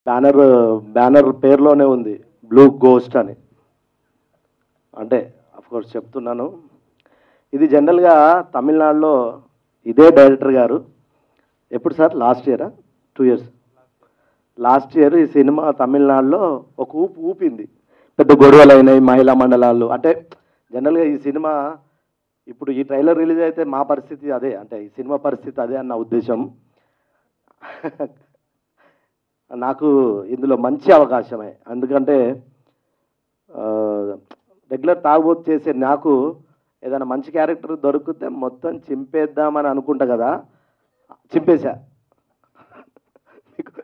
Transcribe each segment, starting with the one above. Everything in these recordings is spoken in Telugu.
బ్యానర్ బ్యానర్ పేరులోనే ఉంది బ్లూ గోస్ట్ అని అంటే కోర్స్ చెప్తున్నాను ఇది జనరల్గా తమిళనాడులో ఇదే డైరెక్టర్ గారు ఎప్పుడు సార్ లాస్ట్ ఇయరా టూ ఇయర్స్ లాస్ట్ ఇయర్ ఈ సినిమా తమిళనాడులో ఒక ఊపు ఊపింది పెద్ద గొడవలు అయినాయి మహిళా మండలాలు అంటే జనరల్గా ఈ సినిమా ఇప్పుడు ఈ ట్రైలర్ రిలీజ్ అయితే మా పరిస్థితి అదే అంటే ఈ సినిమా పరిస్థితి అదే అన్న ఉద్దేశం నాకు ఇందులో మంచి అవకాశమే ఎందుకంటే రెగ్యులర్ తాగుబోతు చేసే నాకు ఏదైనా మంచి క్యారెక్టర్ దొరికితే మొత్తం చింపేద్దామని అనుకుంటా కదా చింపేశా మీకు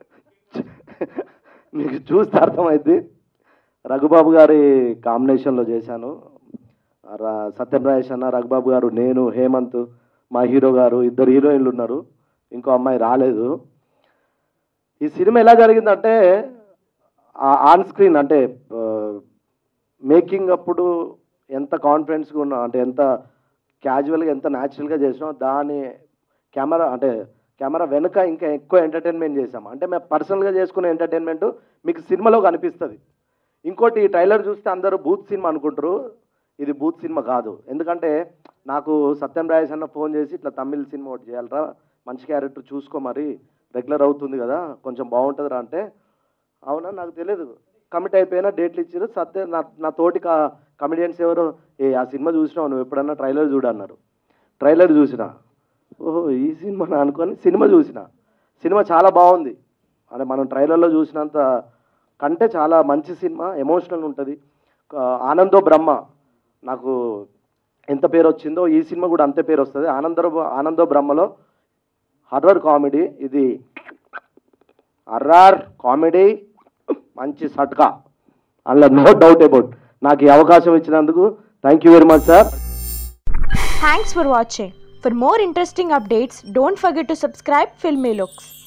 మీకు చూస్తే అర్థమైంది రఘుబాబు గారి కాంబినేషన్లో చేశాను రా- సత్యం రాజేష్ అన్న రఘుబాబు గారు నేను హేమంత్ మా హీరో గారు ఇద్దరు హీరోయిన్లు ఉన్నారు ఇంకో అమ్మాయి రాలేదు ఈ సినిమా ఎలా జరిగిందంటే ఆన్ స్క్రీన్ అంటే మేకింగ్ అప్పుడు ఎంత కాన్ఫిడెన్స్గా ఉన్నా అంటే ఎంత క్యాజువల్గా ఎంత న్యాచురల్గా చేసినాం దాని కెమెరా అంటే కెమెరా వెనుక ఇంకా ఎక్కువ ఎంటర్టైన్మెంట్ చేసాం అంటే మేము పర్సనల్గా చేసుకునే ఎంటర్టైన్మెంట్ మీకు సినిమాలో కనిపిస్తుంది ఇంకోటి ఈ ట్రైలర్ చూస్తే అందరూ బూత్ సినిమా అనుకుంటారు ఇది బూత్ సినిమా కాదు ఎందుకంటే నాకు సత్యం రాజేష్ అన్న ఫోన్ చేసి ఇట్లా తమిళ సినిమా ఒకటి చేయాలరా మంచి క్యారెక్టర్ చూసుకో మరి రెగ్యులర్ అవుతుంది కదా కొంచెం బాగుంటుందిరా అంటే అవునా నాకు తెలియదు కమిట్ అయిపోయినా డేట్లు ఇచ్చారు సత్య నా నా తోటి కమిడియన్స్ ఎవరు ఏ ఆ సినిమా చూసినావు నువ్వు ఎప్పుడన్నా ట్రైలర్ చూడన్నారు ట్రైలర్ చూసిన ఓహో ఈ సినిమా అనుకొని సినిమా చూసిన సినిమా చాలా బాగుంది అంటే మనం ట్రైలర్లో చూసినంత కంటే చాలా మంచి సినిమా ఎమోషనల్ ఉంటుంది ఆనందో బ్రహ్మ నాకు ఎంత పేరు వచ్చిందో ఈ సినిమా కూడా అంతే పేరు వస్తుంది ఆనంద ఆనందో బ్రహ్మలో హర్రర్ కామెడీ ఇది హర్రర్ కామెడీ మంచి సట్కా అందులో నో డౌట్ అబౌట్ నాకు ఈ అవకాశం ఇచ్చినందుకు thank you very much sir Thanks for watching. For more interesting updates, don't forget to subscribe Filmy Looks.